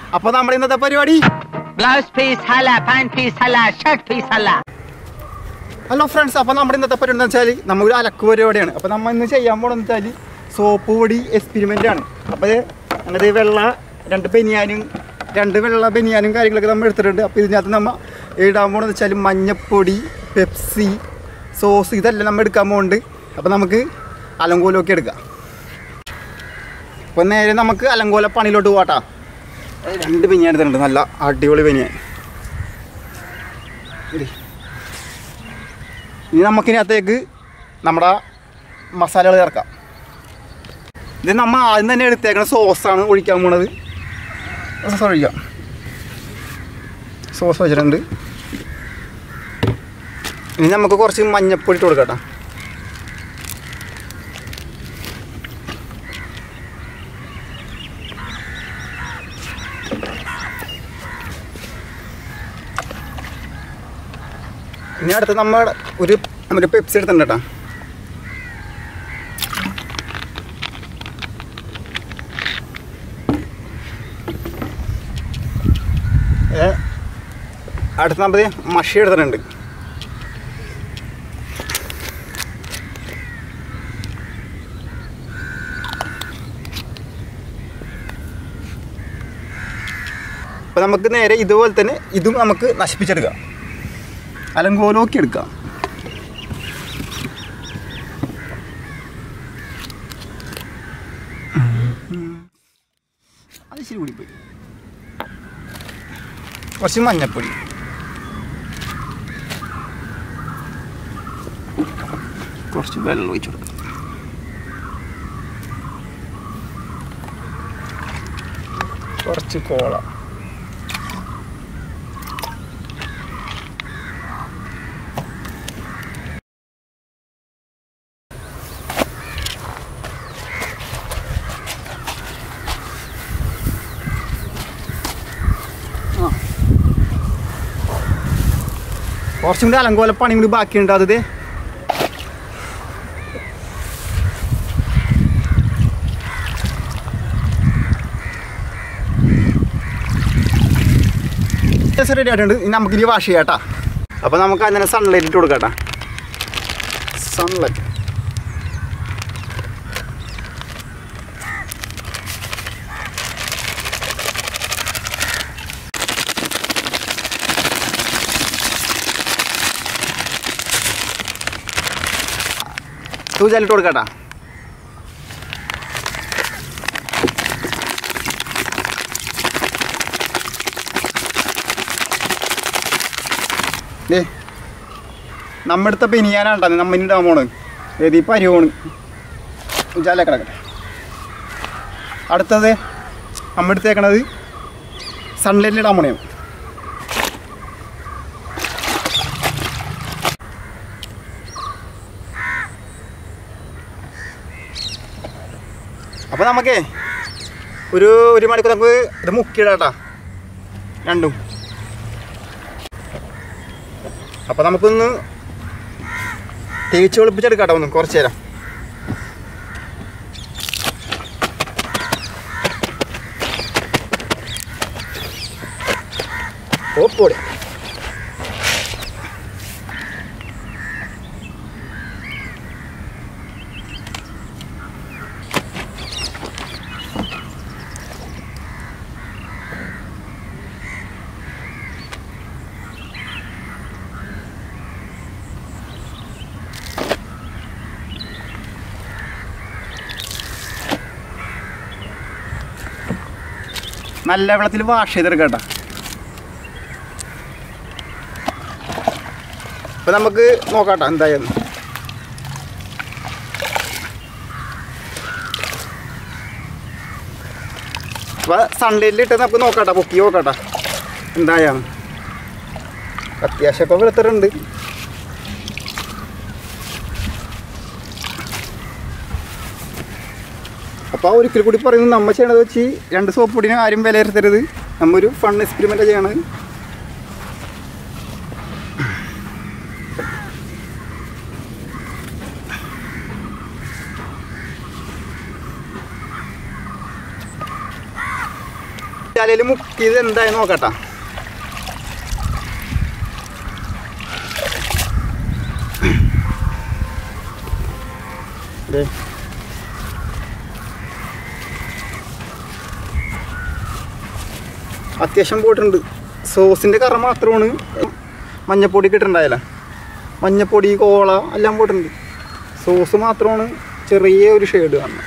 അപ്പൊ നമ്മുടെ ഇന്നത്തെ പരിപാടി ബ്ലൗസ് പീസ് അല്ല പാന്റ് പീസ് അല്ല ഷർട്ട് പീസ് അല്ല ഹലോ ഫ്രണ്ട്സ് അപ്പോൾ നമ്മുടെ ഇന്നത്തെ പരിപാടി എന്ന് വെച്ചാൽ നമ്മളൊരു അലക്ക് പരിപാടിയാണ് അപ്പോൾ നമ്മൾ ഇന്ന് ചെയ്യാൻ പോകണമെന്ന് വെച്ചാൽ സോപ്പ് പൊടി എക്സ്പെരിമെൻ്റ് ആണ് അപ്പോൾ അങ്ങനെ വെള്ള രണ്ട് ബനിയാനും രണ്ട് വെള്ള ബനിയാനും കാര്യങ്ങളൊക്കെ നമ്മൾ എടുത്തിട്ടുണ്ട് അപ്പോൾ ഇതിനകത്ത് നമ്മൾ ഇടാൻ പോകണമെന്ന് വെച്ചാൽ മഞ്ഞപ്പൊടി പെപ്സി സോസ് ഇതെല്ലാം നമ്മൾ എടുക്കാൻ പോകുന്നുണ്ട് അപ്പോൾ നമുക്ക് അലങ്കോലമൊക്കെ എടുക്കാം അപ്പോൾ നേരെ നമുക്ക് അലങ്കോല പണിയിലോട്ട് പോകാട്ടാ രണ്ട് ബനിയാൻ എടുത്തിട്ടുണ്ട് നല്ല അടിപൊളി ബനിയാൻ ഇരി. ഇനി നമുക്കിനകത്തേക്ക് നമ്മുടെ മസാലകൾ ചേർക്കാം ഇത് നമ്മൾ ആദ്യം തന്നെ എടുത്തേക്കുന്ന സോസാണ് ഒഴിക്കാൻ പോണത് സോസ് ഒഴിക്കാം സോസ് വെച്ചിട്ടുണ്ട് ഇനി നമുക്ക് കുറച്ച് മഞ്ഞപ്പൊടി ഇട്ട് കൊടുക്കട്ടെ ഇനി അടുത്ത് നമ്മൾ ഒരു ഒരു പെപ്സി എടുത്തിട്ടുണ്ട് കേട്ടോ ഏ അടുത്ത് നമ്മൾ മഷി എടുത്തിട്ടുണ്ട് അപ്പോൾ നമുക്ക് നേരെ ഇതുപോലെ തന്നെ ഇതും നമുക്ക് നശിപ്പിച്ചെടുക്കാം അലങ്കോലോക്കി എടുക്കാം അത് ശരി കൂടിപ്പോയി കുറച്ച് മഞ്ഞപ്പൊടി കുറച്ച് വെള്ളം ഒഴിച്ചു കൊടുക്കാം കുറച്ച് കോള കുറച്ചും കൂടി അലങ്കോല പണി കൂടി ബാക്കിയുണ്ട് അത് ദേ. റെഡി ആയിട്ടുണ്ട് ഇനി നമുക്ക് ഇനി വാഷ് ചെയ്യാട്ടാ അപ്പോൾ നമുക്ക് അങ്ങനെ സൺലൈറ്റ് ഇട്ട് കൊടുക്കാട്ടാ സൺലൈറ്റ് തൂജാലിട്ട് കൊടുക്കാട്ടാ ഏ നമ്മടുത്ത ബനിയാനാണ്ടാ നമ്മ ഇനി ഇടാൻ പോണ് ഏത് ഈ പരിവോണ് ഉജാല കിടക്കട്ടെ അടുത്തത് നമ്മ എടുത്തേക്കണത് സൺലൈറ്റിൽ ഇടാൻ പോണേ അപ്പോൾ നമുക്കേ ഒരു ഒരു മണിക്കൂർ നമുക്ക് ഇത് മുക്കിയിടാട്ടാ രണ്ടും അപ്പോൾ നമുക്കൊന്ന് തേച്ച് വെളുപ്പിച്ചെടുക്കാട്ടോ ഒന്ന് കുറച്ച് നേരം ഓപ്പോടെ നല്ല വെള്ളത്തിൽ വാഷ് ചെയ്തെടുക്കട്ടോ അപ്പൊ നമുക്ക് നോക്കാട്ടോ എന്തായാലും അപ്പൊ സൺഡേയിൽ ഇട്ട് നമുക്ക് നോക്കാട്ടോ പൊക്കി നോക്കാട്ടോ എന്തായാണ് അത്യാവശ്യം ഇപ്പൊ വെളുത്തിട്ടുണ്ട് അപ്പോൾ ഒരിക്കൽ കൂടി പറയുന്നു നമ്മ ചെയ്യണത് വെച്ച് രണ്ട് സോപ്പ് പൊടിനെ ആരും വിലയിരുത്തരുത് നമ്മ ഒരു ഫൺ എക്സ്പെരിമെൻ്റ് ചെയ്യണത് മസാലയിൽ മുക്കിയത് എന്തായി നോക്കട്ടാ ദേ. അത്യാവശ്യം പോയിട്ടുണ്ട് സോസിൻ്റെ കറ മാത്രമാണ് മഞ്ഞപ്പൊടി കിട്ടുന്നുണ്ടായില്ല മഞ്ഞപ്പൊടി കോള എല്ലാം പോയിട്ടുണ്ട് സോസ് മാത്രമാണ് ചെറിയ ഒരു ഷെയ്ഡ് കാണുന്നത്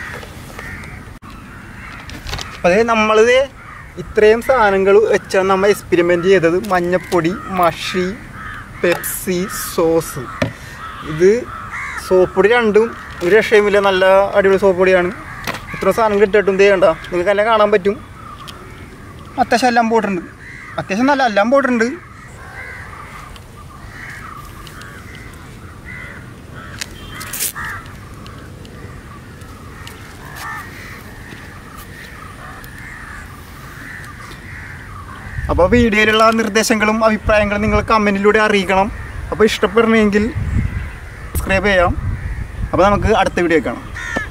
അതെ നമ്മളിത് ഇത്രയും സാധനങ്ങൾ വെച്ചാണ് നമ്മൾ എക്സ്പെരിമെൻ്റ് ചെയ്തത് മഞ്ഞപ്പൊടി മഷി പെപ്സി സോസ് ഇത് സോപ്പ് പൊടി രണ്ടും ഒരു രക്ഷയുമില്ല നല്ല അടിപൊളി സോപ്പ് പൊടിയാണ് ഇത്ര സാധനം കിട്ടിയിട്ടും ചെയ്യണ്ട നിങ്ങൾക്ക് എല്ലാം കാണാൻ പറ്റും അത്യാവശ്യം എല്ലാം പോയിട്ടുണ്ട് അത്യാവശ്യം നല്ല എല്ലാം പോയിട്ടുണ്ട് അപ്പോൾ വീഡിയോയിലുള്ള നിർദ്ദേശങ്ങളും അഭിപ്രായങ്ങളും നിങ്ങൾ കമൻറ്റിലൂടെ അറിയിക്കണം അപ്പോൾ ഇഷ്ടപ്പെടണമെങ്കിൽ സബ്സ്ക്രൈബ് ചെയ്യാം അപ്പോൾ നമുക്ക് അടുത്ത വീഡിയോ കാണാം